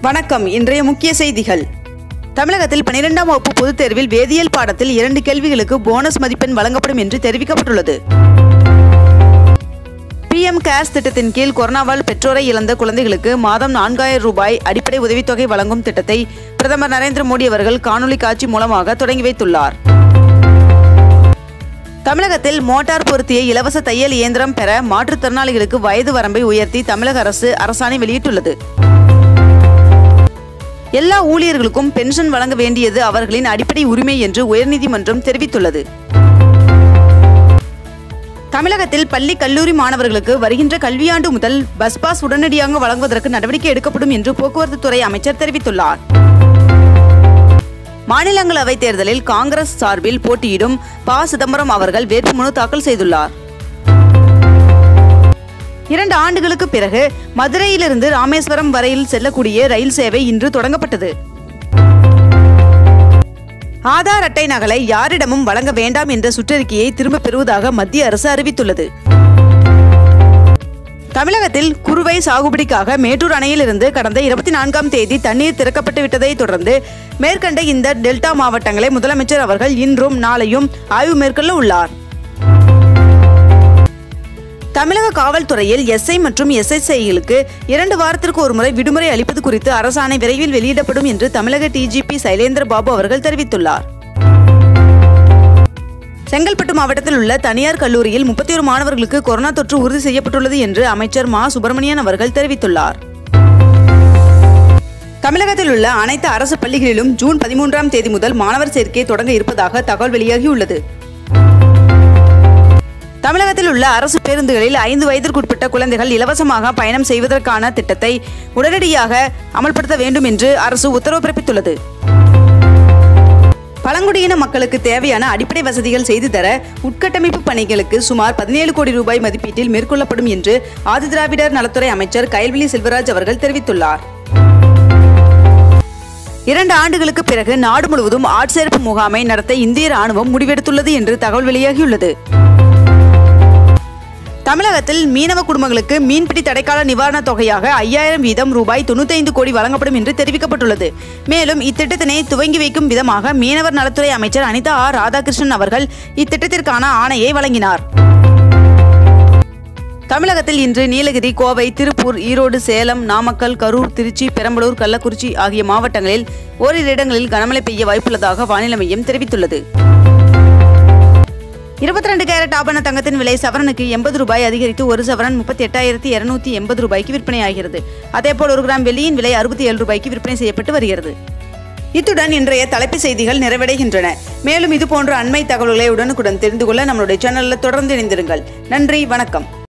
வணக்கம் இன்றைய முக்கிய செய்திகள் தமிழகத்தில் பனிரெண்டாம் வகுப்பு பொதுத் தேர்வில் வேதியியல் பாடத்தில் இரண்டு கேள்விகளுக்கு போனஸ் மதிப்பெண் வழங்கப்படும் என்று தெரிவிக்கப்பட்டுள்ளது பிஎம் கேர்ஸ் திட்டத்தின் கீழ் கொரோனாவால் பெற்றோரை இழந்த குழந்தைகளுக்கு மாதம் நான்காயிரம் ரூபாய் அடிப்படை உதவித்தொகை வழங்கும் திட்டத்தை பிரதமர் நரேந்திர மோடி அவர்கள் காணொலி காட்சி மூலமாக தொடங்கி வைத்துள்ளார் தமிழகத்தில் மோட்டார் பொருத்திய இலவச தையல் இயந்திரம் பெற மாற்றுத்திறனாளிகளுக்கு வயது வரம்பை உயர்த்தி தமிழக அரசு அரசாணை வெளியிட்டுள்ளது எல்லா ஊழியர்களுக்கும் பென்ஷன் வழங்க வேண்டியது அவர்களின் அடிப்படை உரிமை என்று உயர்நீதிமன்றம் தெரிவித்துள்ளது தமிழகத்தில் பள்ளி கல்லூரி மாணவர்களுக்கு வருகின்ற கல்வியாண்டு முதல் பஸ் பாஸ் உடனடியாக வழங்குவதற்கு நடவடிக்கை எடுக்கப்படும் என்று போக்குவரத்து துறை அமைச்சர் தெரிவித்துள்ளார் மாநிலங்களவை தேர்தலில் காங்கிரஸ் சார்பில் போட்டியிடும் ப சிதம்பரம் அவர்கள் வேட்புமனு தாக்கல் செய்துள்ளார் இரண்டு ஆண்டுகளுக்கு பிறகு மதுரையிலிருந்து ராமேஸ்வரம் வரையில் செல்லக்கூடிய ரயில் சேவை இன்று தொடங்கப்பட்டது ஆதார் அட்டை நகலை யாரிடமும் வழங்க வேண்டாம் என்ற சுற்றறிக்கையை திரும்பப் பெறுவதாக மத்திய அரசு அறிவித்துள்ளது தமிழகத்தில் குறுவை சாகுபடிக்காக மேட்டூர் அணையிலிருந்து கடந்த இருபத்தி நான்காம் தேதி தண்ணீர் திறக்கப்பட்டு விட்டதை தொடர்ந்து மேற்கண்ட இந்த டெல்டா மாவட்டங்களை முதலமைச்சர் அவர்கள் இன்றும் நாளையும் ஆய்வு மேற்கொள்ள உள்ளார் தமிழக காவல்துறையில் எஸ்ஐ மற்றும் எஸ்எஸ்ஐகளுக்கு இரண்டு வாரத்திற்கு ஒருமுறை விடுமுறை அளிப்பது குறித்து அரசாணை விரைவில் வெளியிடப்படும் என்று தமிழக டிஜிபி சைலேந்திர பாபு அவர்கள் தெரிவித்துள்ளார் செங்கல்பட்டு மாவட்டத்தில் உள்ள தனியார் கல்லூரியில் முப்பத்தி ஒரு மாணவர்களுக்கு கொரோனா தொற்று உறுதி செய்யப்பட்டுள்ளது என்று அமைச்சர் மா சுப்பிரமணியன் அவர்கள் தெரிவித்துள்ளார் தமிழகத்தில் உள்ள அனைத்து அரசு பள்ளிகளிலும் ஜூன் பதிமூன்றாம் தேதி முதல் மாணவர் சேர்க்கை தொடங்க இருப்பதாக தகவல் வெளியாகியுள்ளது தமிழகத்தில் உள்ள அரசு பேருந்துகளில் ஐந்து வயதிற்குட்பட்ட குழந்தைகள் இலவசமாக பயணம் செய்வதற்கான திட்டத்தை உடனடியாக அமல்படுத்த வேண்டும் என்று அரசு உத்தரவு பிறப்பித்துள்ளது பழங்குடியின மக்களுக்கு தேவையான அடிப்படை வசதிகள் செய்து தர உட்கட்டமைப்பு பணிகளுக்கு சுமார் பதினேழு கோடி ரூபாய் மதிப்பீட்டில் மேற்கொள்ளப்படும் என்று ஆதிதிராவிடர் நலத்துறை அமைச்சர் கயல்விழி செல்வராஜ் அவர்கள் தெரிவித்துள்ளார் இரண்டு ஆண்டுகளுக்கு பிறகு நாடு முழுவதும் ஆட்சேர்ப்பு முகாமை நடத்த இந்திய ராணுவம் முடிவெடுத்துள்ளது என்று தகவல் வெளியாகியுள்ளது தமிழகத்தில் மீனவ குடும்பங்களுக்கு மீன்பிடி தடைக்கால நிவாரணத் தொகையாக ஐயாயிரம் வீதம் ரூபாய் தொண்ணூத்தைந்து கோடி வழங்கப்படும் என்று தெரிவிக்கப்பட்டுள்ளது மேலும் இத்திட்டத்தினை துவங்கி வைக்கும் விதமாக மீனவர் நலத்துறை அமைச்சர் அனிதா ஆர் ராதாகிருஷ்ணன் அவர்கள் இத்திட்டத்திற்கான ஆணையை வழங்கினார் தமிழகத்தில் இன்று நீலகிரி கோவை திருப்பூர் ஈரோடு சேலம் நாமக்கல் கரூர் திருச்சி பெரம்பலூர் கள்ளக்குறிச்சி ஆகிய மாவட்டங்களில் ஓரிரு இடங்களில் கனமழை பெய்ய வாய்ப்புள்ளதாக வானிலை மையம் தெரிவித்துள்ளது இருபத்தி ரெண்டு கேரட் ஆபண தங்கத்தின் விலை சவரனுக்கு எண்பது ரூபாய் அதிகரித்து ஒரு சவரன் முப்பத்தி எட்டாயிரத்தி இருநூத்தி எண்பது ரூபாய்க்கு விற்பனையாகிறது அதேபோல் ஒரு கிராம் வெள்ளியின் விலை அறுபத்தி ஏழு ரூபாய்க்கு விற்பனை செய்யப்பட்டு வருகிறது இத்துடன் இன்றைய தலைப்புச் செய்திகள் நிறைவடைகின்றன மேலும் இது போன்ற அண்மை தகவல்களை உடனுக்குடன் தெரிந்து கொள்ள நம்மளுடைய சேனலில் தொடர்ந்து இணைந்திருங்கள் நன்றி வணக்கம்